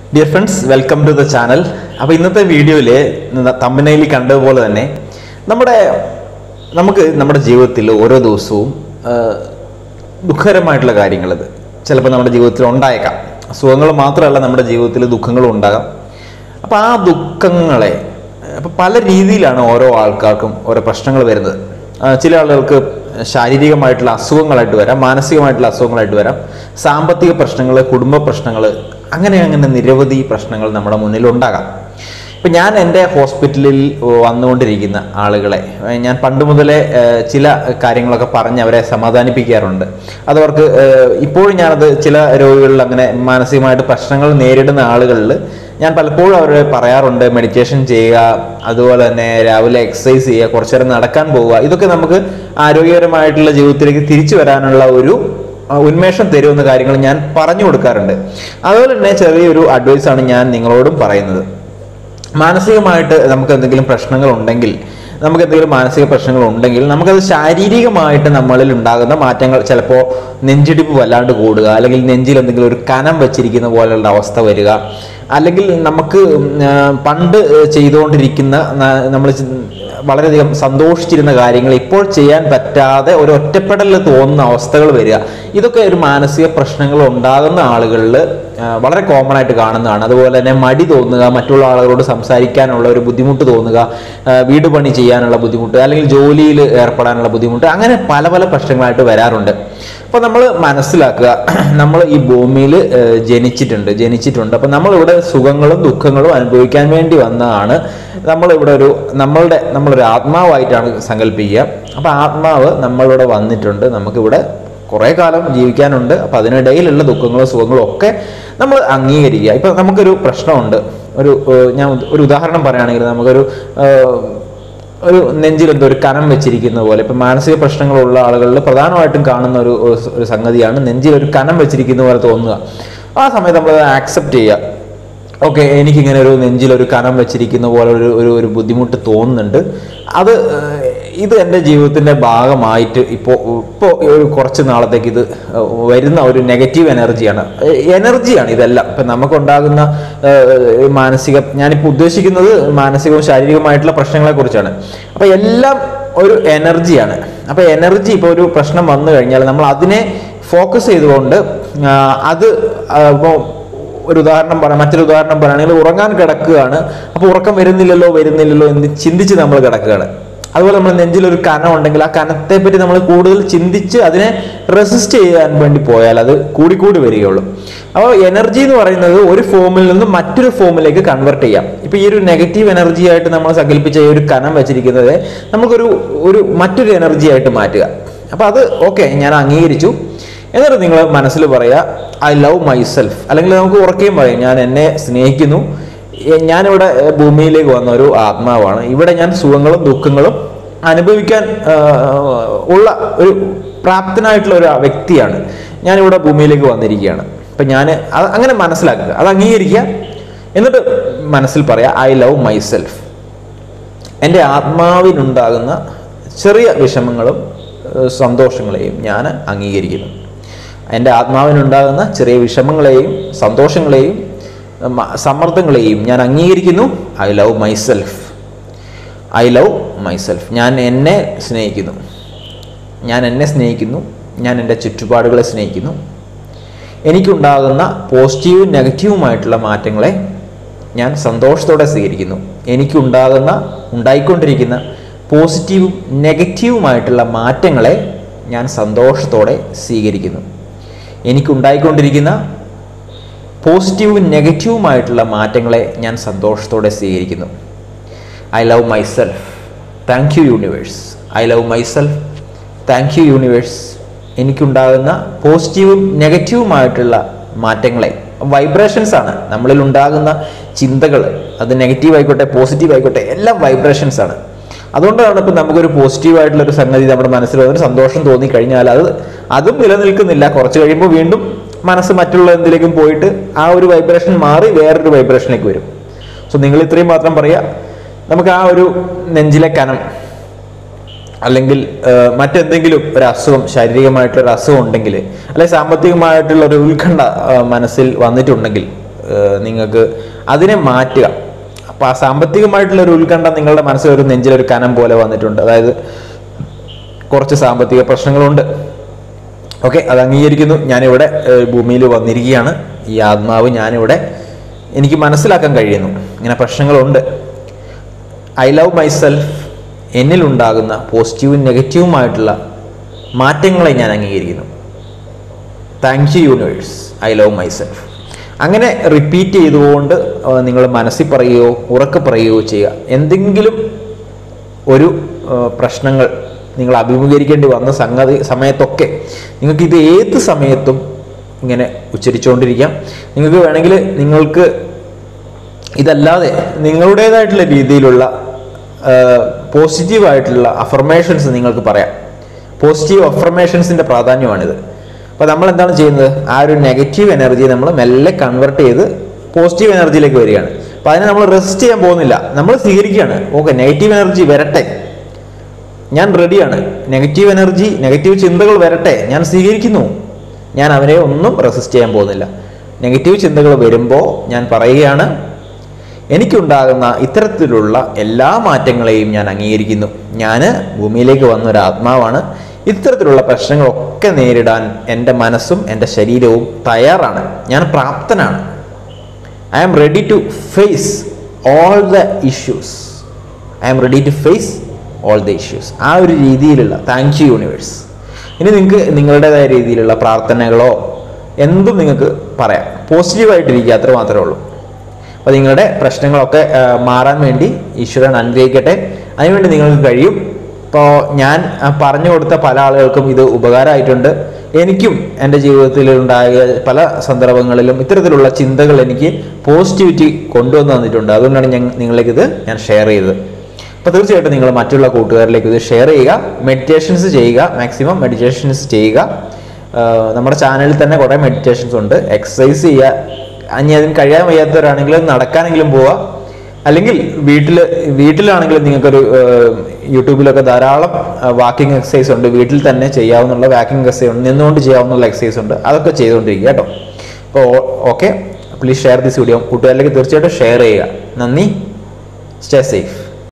dear friends welcome to the channel അപ്പോൾ ഇന്നത്തെ വീഡിയോയിൽ തമ്പനയിൽ കണ്ടതുപോലെ തന്നെ നമ്മുടെ നമുക്ക് നമ്മുടെ ജീവിതത്തിൽ ഓരോ ദിവസവും ആ, ദുഃഖകരമായിട്ടുള്ള കാര്യങ്ങൾ ചിലപ്പോൾ നമ്മുടെ ജീവിതത്തിൽ ഉണ്ടായേക്കാം സുഖങ്ങൾ മാത്രമല്ല നമ്മുടെ ജീവിതത്തിൽ ദുഃഖങ്ങളും ഉണ്ടാകാം അപ്പോൾ ആ ദുഃഖങ്ങളെ അപ്പോൾ പല രീതിയിലാണ് ഓരോ ആൾക്കാർക്കും ഓരോ പ്രശ്നങ്ങൾ വരുന്നത് ആ, ചില ആളുകൾക്ക് ശാരീരികമായിട്ടുള്ള അസുഖങ്ങളായിട്ട് വരാം മാനസികമായിട്ടുള്ള അസുഖങ്ങളായിട്ട് വരാം സാമ്പത്തിക പ്രശ്നങ്ങൾ കുടുംബ പ്രശ്നങ്ങൾ അങ്ങനെ അങ്ങനെ നിരവധി പ്രശ്നങ്ങൾ നമ്മുടെ മുന്നിൽ ഉണ്ടാകാം ഇപ്പം ഞാൻ എൻ്റെ ഹോസ്പിറ്റലിൽ വന്നുകൊണ്ടിരിക്കുന്ന ആളുകളെ ഏഹ് ഞാൻ പണ്ട് മുതലേ ഏഹ് ചില കാര്യങ്ങളൊക്കെ പറഞ്ഞ് അവരെ സമാധാനിപ്പിക്കാറുണ്ട് അതവർക്ക് ഏഹ് ഇപ്പോഴും ഞാനത് ചില രോഗികളിൽ അങ്ങനെ മാനസികമായിട്ട് പ്രശ്നങ്ങൾ നേരിടുന്ന ആളുകളിൽ ഞാൻ പലപ്പോഴും അവരെ പറയാറുണ്ട് മെഡിറ്റേഷൻ ചെയ്യുക അതുപോലെ തന്നെ രാവിലെ എക്സസൈസ് ചെയ്യുക കുറച്ചു നേരം നടക്കാൻ പോവുക ഇതൊക്കെ നമുക്ക് ആരോഗ്യകരമായിട്ടുള്ള ജീവിതത്തിലേക്ക് തിരിച്ചു വരാനുള്ള ഒരു ആ, ഉന്മേഷം തരുമെന്ന കാര്യങ്ങൾ ഞാൻ പറഞ്ഞു കൊടുക്കാറുണ്ട് അതുപോലെ തന്നെ ചെറിയൊരു അഡ്വൈസാണ് ഞാൻ നിങ്ങളോടും പറയുന്നത് മാനസികമായിട്ട് നമുക്ക് എന്തെങ്കിലും പ്രശ്നങ്ങൾ ഉണ്ടെങ്കിൽ നമുക്ക് എന്തെങ്കിലും മാനസിക പ്രശ്നങ്ങൾ ഉണ്ടെങ്കിൽ നമുക്കത് ശാരീരികമായിട്ട് നമ്മളിൽ ഉണ്ടാകുന്ന മാറ്റങ്ങൾ ചിലപ്പോൾ നെഞ്ചിടിപ്പ് വല്ലാണ്ട് കൂടുക അല്ലെങ്കിൽ നെഞ്ചിൽ എന്തെങ്കിലും ഒരു കനം വെച്ചിരിക്കുന്ന പോലെയുള്ള അവസ്ഥ വരിക അല്ലെങ്കിൽ നമുക്ക് ഉം, ആ, പണ്ട് ചെയ്തുകൊണ്ടിരിക്കുന്ന നമ്മൾ വളരെയധികം സന്തോഷിച്ചിരുന്ന കാര്യങ്ങൾ ഇപ്പോൾ ചെയ്യാൻ പറ്റാതെ ഒരു ഒറ്റപ്പെടലിൽ തോന്നുന്ന അവസ്ഥകൾ വരിക ഇതൊക്കെ ഒരു മാനസിക പ്രശ്നങ്ങൾ ഉണ്ടാകുന്ന ആളുകളിൽ ആ, വളരെ കോമൺ ആയിട്ട് കാണുന്നതാണ് അതുപോലെ തന്നെ മടി തോന്നുക മറ്റുള്ള ആളുകളോട് സംസാരിക്കാനുള്ള ഒരു ബുദ്ധിമുട്ട് തോന്നുക ആ, വീട് പണി ചെയ്യാനുള്ള ബുദ്ധിമുട്ട് അല്ലെങ്കിൽ ജോലിയിൽ ഏർപ്പെടാനുള്ള ബുദ്ധിമുട്ട് അങ്ങനെ പല പല പ്രശ്നങ്ങളായിട്ട് വരാറുണ്ട് അപ്പോൾ നമ്മൾ മനസ്സിലാക്കുക നമ്മൾ ഈ ഭൂമിയിൽ ജനിച്ചിട്ടുണ്ട് ജനിച്ചിട്ടുണ്ട് അപ്പോൾ നമ്മളിവിടെ സുഖങ്ങളും ദുഃഖങ്ങളും അനുഭവിക്കാൻ വേണ്ടി വന്നതാണ് നമ്മളിവിടെ ഒരു നമ്മളുടെ നമ്മളൊരു ആത്മാവായിട്ടാണ് സങ്കല്പിക്കുക അപ്പോൾ ആത്മാവ് നമ്മളിവിടെ വന്നിട്ടുണ്ട് നമുക്കിവിടെ കുറേ കാലം ജീവിക്കാനുണ്ട് അപ്പോൾ അതിനിടയിലുള്ള ദുഃഖങ്ങളും സുഖങ്ങളും ഒക്കെ നമ്മൾ അംഗീകരിക്കുക ഇപ്പം നമുക്കൊരു പ്രശ്നമുണ്ട് ഒരു ഏഹ്, ഞാൻ ഒരു ഉദാഹരണം പറയുകയാണെങ്കിൽ നമുക്കൊരു ഏഹ്, ഒരു നെഞ്ചിൽ എന്തോ ഒരു കനം വെച്ചിരിക്കുന്ന പോലെ ഇപ്പം മാനസിക പ്രശ്നങ്ങളുള്ള ആളുകളിൽ പ്രധാനമായിട്ടും കാണുന്ന ഒരു ഒരു സംഗതിയാണ് നെഞ്ചിൽ ഒരു കനം വെച്ചിരിക്കുന്ന പോലെ തോന്നുക ആ സമയത്ത് നമ്മൾ ആക്സെപ്റ്റ് ചെയ്യുക ഓക്കെ എനിക്കിങ്ങനെ ഒരു നെഞ്ചിൽ ഒരു കനം വെച്ചിരിക്കുന്ന പോലെ ഒരു ഒരു ഒരു ബുദ്ധിമുട്ട് തോന്നുന്നുണ്ട് അത് ഏഹ്, ഇത് എൻ്റെ ജീവിതത്തിൻ്റെ ഭാഗമായിട്ട് ഇപ്പോൾ ഇപ്പോൾ ഒരു കുറച്ച് നാളത്തേക്ക് ഇത് ഏഹ്, വരുന്ന ഒരു നെഗറ്റീവ് എനർജിയാണ് ഏഹ്, എനർജിയാണ് ഇതെല്ലാം ഇപ്പം നമുക്കുണ്ടാകുന്ന ഏഹ്, മാനസിക ഞാനിപ്പോൾ ഉദ്ദേശിക്കുന്നത് മാനസികവും ശാരീരികമായിട്ടുള്ള പ്രശ്നങ്ങളെ കുറിച്ചാണ് അപ്പോൾ എല്ലാം ഒരു എനർജിയാണ് അപ്പോൾ എനർജി ഇപ്പോൾ ഒരു പ്രശ്നം വന്നു കഴിഞ്ഞാൽ നമ്മൾ അതിനെ ഫോക്കസ് ചെയ്തുകൊണ്ട് ആ, അത് ഇപ്പോൾ ഒരു ഉദാഹരണം പറയാം മറ്റൊരു ഉദാഹരണം പറയുകയാണെങ്കിൽ ഉറങ്ങാൻ കിടക്കുകയാണ് അപ്പോൾ ഉറക്കം വരുന്നില്ലല്ലോ വരുന്നില്ലല്ലോ എന്ന് ചിന്തിച്ച് നമ്മൾ കിടക്കുകയാണ് അതുപോലെ നമ്മൾ നെഞ്ചിൽ ഒരു കനം ഉണ്ടെങ്കിൽ ആ കനത്തെ പറ്റി നമ്മൾ കൂടുതൽ ചിന്തിച്ച് അതിനെ റെസിസ്റ്റ് ചെയ്യാൻ വേണ്ടി പോയാൽ അത് കൂടിക്കൂടി വരികയുള്ളൂ അപ്പോൾ എനർജി എന്ന് പറയുന്നത് ഒരു ഫോമിൽ നിന്ന് മറ്റൊരു ഫോമിലേക്ക് കൺവെർട്ട് ചെയ്യാം ഇപ്പൊ ഈ ഒരു നെഗറ്റീവ് എനർജി ആയിട്ട് നമ്മൾ സങ്കല്പിച്ച ഈ ഒരു കനം വെച്ചിരിക്കുന്നത് നമുക്കൊരു ഒരു മറ്റൊരു എനർജി ആയിട്ട് മാറ്റുക അപ്പൊ അത് ഓക്കെ ഞാൻ അംഗീകരിച്ചു എന്നിട്ട് നിങ്ങൾ മനസ്സിൽ പറയുക ഐ ലവ് മൈസെൽഫ് അല്ലെങ്കിൽ നമുക്ക് ഉറക്കുകയും പറയും ഞാൻ എന്നെ സ്നേഹിക്കുന്നു എ- ഞാനിവിടെ എ, ഭൂമിയിലേക്ക് വന്ന ഒരു ആത്മാവാണ് ഇവിടെ ഞാൻ സുഖങ്ങളും ദുഃഖങ്ങളും അനുഭവിക്കാൻ ആ, ഉള്ള ഒരു പ്രാപ്തനായിട്ടുള്ള ഒരു വ്യക്തിയാണ് ഞാനിവിടെ ഭൂമിയിലേക്ക് വന്നിരിക്കുകയാണ് അപ്പം ഞാൻ അത് അങ്ങനെ മനസ്സിലാക്കുക അത് അംഗീകരിക്കുക എന്നിട്ട് മനസ്സിൽ പറയാം ഐ ലവ് മൈസെൽഫ് എൻ്റെ ആത്മാവിനുണ്ടാകുന്ന ചെറിയ വിഷമങ്ങളും ഏഹ്, സന്തോഷങ്ങളെയും ഞാൻ അംഗീകരിക്കുന്നു എൻ്റെ ആത്മാവിനുണ്ടാകുന്ന ചെറിയ വിഷമങ്ങളെയും സന്തോഷങ്ങളെയും ഏഹ്, മ- സമ്മർദ്ദങ്ങളെയും ഞാൻ അംഗീകരിക്കുന്നു I love myself I love myself ഞാൻ എന്നെ സ്നേഹിക്കുന്നു ഞാൻ എന്നെ സ്നേഹിക്കുന്നു ഞാൻ എൻ്റെ ചുറ്റുപാടുകളെ സ്നേഹിക്കുന്നു എനിക്കുണ്ടാകുന്ന പോസിറ്റീവും നെഗറ്റീവുമായിട്ടുള്ള മാറ്റങ്ങളെ ഞാൻ സന്തോഷത്തോടെ സ്വീകരിക്കുന്നു എനിക്കുണ്ടാകുന്ന ഉണ്ടായിക്കൊണ്ടിരിക്കുന്ന പോസിറ്റീവും നെഗറ്റീവുമായിട്ടുള്ള മാറ്റങ്ങളെ ഞാൻ സന്തോഷത്തോടെ സ്വീകരിക്കുന്നു എനിക്കുണ്ടായിക്കൊണ്ടിരിക്കുന്ന പോസിറ്റീവും നെഗറ്റീവുമായിട്ടുള്ള മാറ്റങ്ങളെ ഞാൻ സന്തോഷത്തോടെ സ്വീകരിക്കുന്നു I love myself thank you universe I love myself thank you universe എനിക്കുണ്ടാകുന്ന പോസിറ്റീവും നെഗറ്റീവുമായിട്ടുള്ള മാറ്റങ്ങളെ വൈബ്രേഷൻസ് ആണ് നമ്മളിൽ ഉണ്ടാകുന്ന ചിന്തകൾ അത് നെഗറ്റീവ് ആയിക്കോട്ടെ പോസിറ്റീവ് ആയിക്കോട്ടെ എല്ലാം വൈബ്രേഷൻസ് ആണ് അതുകൊണ്ടാണ് ഇപ്പം നമുക്കൊരു പോസിറ്റീവ് ആയിട്ടുള്ള ഒരു സംഗതി നമ്മുടെ മനസ്സിൽ വന്നൊരു സന്തോഷം തോന്നി കഴിഞ്ഞാൽ അത് അതും നിലനിൽക്കുന്നില്ല കുറച്ച് കഴിയുമ്പോൾ വീണ്ടും മനസ്സ് മറ്റുള്ള എന്തിലേക്കും പോയിട്ട് ആ ഒരു വൈബ്രേഷൻ മാറി വേറൊരു വൈബ്രേഷനിലേക്ക് വരും സോ നിങ്ങൾ ഇത്രയും മാത്രം പറയുക നമുക്ക് ആ ഒരു നെഞ്ചിലെ കനം അല്ലെങ്കിൽ ആ, മറ്റെന്തെങ്കിലും ഒരു അസുഖം ശാരീരികമായിട്ടുള്ള ഒരു അസുഖം ഉണ്ടെങ്കിൽ അല്ലെങ്കിൽ സാമ്പത്തികമായിട്ടുള്ള ഒരു ഉത്കണ്ഠ ആ, മനസ്സിൽ വന്നിട്ടുണ്ടെങ്കിൽ ഏഹ് നിങ്ങൾക്ക് അതിനെ മാറ്റുക അപ്പോൾ ആ സാമ്പത്തികമായിട്ടുള്ള ഒരു ഉത്കണ്ഠ നിങ്ങളുടെ മനസ്സിൽ ഒരു നെഞ്ചിലൊരു കനം പോലെ വന്നിട്ടുണ്ട് അതായത് കുറച്ച് സാമ്പത്തിക പ്രശ്നങ്ങളുണ്ട് ഓക്കെ അത് അംഗീകരിക്കുന്നു ഞാനിവിടെ ഏഹ്, ഭൂമിയിൽ വന്നിരിക്കുകയാണ് ഈ ആത്മാവ് ഞാനിവിടെ എനിക്ക് മനസ്സിലാക്കാൻ കഴിയുന്നു ഇങ്ങനെ പ്രശ്നങ്ങളുണ്ട് ഐ ലവ് മൈസെൽഫ് എന്നിലുണ്ടാകുന്ന പോസിറ്റീവും നെഗറ്റീവുമായിട്ടുള്ള മാറ്റങ്ങളെ ഞാൻ അംഗീകരിക്കുന്നു thank you universe I love myself അങ്ങനെ റിപ്പീറ്റ് ചെയ്തുകൊണ്ട് നിങ്ങൾ മനസ്സിൽ പറയുകയോ ഉറക്കെ പറയുകയോ ചെയ്യുക എന്തെങ്കിലും ഒരു ആ, പ്രശ്നങ്ങൾ നിങ്ങൾ അഭിമുഖീകരിക്കേണ്ടി വന്ന സംഗതി സമയത്തൊക്കെ നിങ്ങൾക്ക് ഇത് ഏത് സമയത്തും ഇങ്ങനെ ഉച്ചരിച്ചുകൊണ്ടിരിക്കാം നിങ്ങൾക്ക് വേണമെങ്കിൽ നിങ്ങൾക്ക് ഇതല്ലാതെ നിങ്ങളുടേതായിട്ടുള്ള രീതിയിലുള്ള പോസിറ്റീവായിട്ടുള്ള അഫർമേഷൻസ് നിങ്ങൾക്ക് പറയാം പോസിറ്റീവ് അഫർമേഷൻസിൻ്റെ പ്രാധാന്യമാണിത് അപ്പോൾ നമ്മൾ എന്താണ് ചെയ്യുന്നത് ആ ഒരു നെഗറ്റീവ് എനർജി നമ്മൾ മെല്ലെ കൺവെർട്ട് ചെയ്ത് പോസിറ്റീവ് എനർജിയിലേക്ക് വരികയാണ് അപ്പോൾ അതിനെ നമ്മൾ റെസിസ്റ്റ് ചെയ്യാൻ പോകുന്നില്ല നമ്മൾ സ്വീകരിക്കുകയാണ് ഓക്കെ നെഗറ്റീവ് എനർജി വരട്ടെ ഞാൻ റെഡിയാണ് നെഗറ്റീവ് എനർജി നെഗറ്റീവ് ചിന്തകൾ വരട്ടെ ഞാൻ സ്വീകരിക്കുന്നു ഞാൻ അവരെ ഒന്നും റെസിസ്റ്റ് ചെയ്യാൻ പോകുന്നില്ല നെഗറ്റീവ് ചിന്തകൾ വരുമ്പോൾ ഞാൻ പറയുകയാണ് എനിക്കുണ്ടാകുന്ന ഇത്തരത്തിലുള്ള എല്ലാ മാറ്റങ്ങളെയും ഞാൻ അംഗീകരിക്കുന്നു ഞാൻ ഭൂമിയിലേക്ക് വന്ന ഒരു ആത്മാവാണ് ഇത്തരത്തിലുള്ള പ്രശ്നങ്ങളൊക്കെ നേരിടാൻ എൻ്റെ മനസ്സും എൻ്റെ ശരീരവും തയ്യാറാണ് ഞാൻ പ്രാപ്തനാണ് I am ready to face all the issues I am ready to face all the issues ആ ഒരു രീതിയിലുള്ള താങ്ക് യു യൂണിവേഴ്സ് ഇനി നിങ്ങൾക്ക് നിങ്ങളുടേതായ രീതിയിലുള്ള പ്രാർത്ഥനകളോ എന്തും നിങ്ങൾക്ക് പറയാം പോസിറ്റീവായിട്ടിരിക്കുക അത്ര മാത്രമേ ഉള്ളൂ അപ്പോൾ നിങ്ങളുടെ പ്രശ്നങ്ങളൊക്കെ ആ, മാറാൻ വേണ്ടി ഈശ്വരൻ അനുഗ്രഹിക്കട്ടെ അതിനുവേണ്ടി നിങ്ങൾക്ക് കഴിയും ഇപ്പോൾ ഞാൻ ആ, പറഞ്ഞു കൊടുത്ത പല ആളുകൾക്കും ഇത് ഉപകാരമായിട്ടുണ്ട് എനിക്കും എൻ്റെ ജീവിതത്തിൽ ഉണ്ടായ പല സന്ദർഭങ്ങളിലും ഇത്തരത്തിലുള്ള ചിന്തകൾ എനിക്ക് പോസിറ്റിവിറ്റി കൊണ്ടുവന്ന് തന്നിട്ടുണ്ട് അതുകൊണ്ടാണ് ഞാൻ നിങ്ങളിലേക്ക് ഇത് ഞാൻ ഷെയർ ചെയ്തത് അപ്പോൾ തീർച്ചയായിട്ടും നിങ്ങൾ മറ്റുള്ള കൂട്ടുകാരിലേക്ക് ഇത് ഷെയർ ചെയ്യുക മെഡിറ്റേഷൻസ് ചെയ്യുക മാക്സിമം മെഡിറ്റേഷൻസ് ചെയ്യുക ആഹ് നമ്മുടെ ചാനലിൽ തന്നെ കുറേ മെഡിറ്റേഷൻസ് ഉണ്ട് എക്സസൈസ് ചെയ്യുക ഇനി അതിന് കഴിയാൻ വയ്യാത്തവരാണെങ്കിലും നടക്കാനെങ്കിലും പോവുക അല്ലെങ്കിൽ വീട്ടിൽ വീട്ടിലാണെങ്കിലും നിങ്ങൾക്കൊരു ആഹ് യൂട്യൂബിലൊക്കെ ധാരാളം വാക്കിംഗ് എക്സസൈസ് ഉണ്ട് വീട്ടിൽ തന്നെ ചെയ്യാവുന്ന വാക്കിംഗ് എക്സസൈസ് ഉണ്ട് നിന്നുകൊണ്ട് ചെയ്യാവുന്ന എക്സസൈസ് ഉണ്ട് അതൊക്കെ ചെയ്തുകൊണ്ടിരിക്കുക കേട്ടോ അപ്പോൾ okay please share this video കൂട്ടുകാരിലേക്ക് തീർച്ചയായിട്ടും ഷെയർ ചെയ്യുക നന്ദി സ്റ്റേ സേഫ്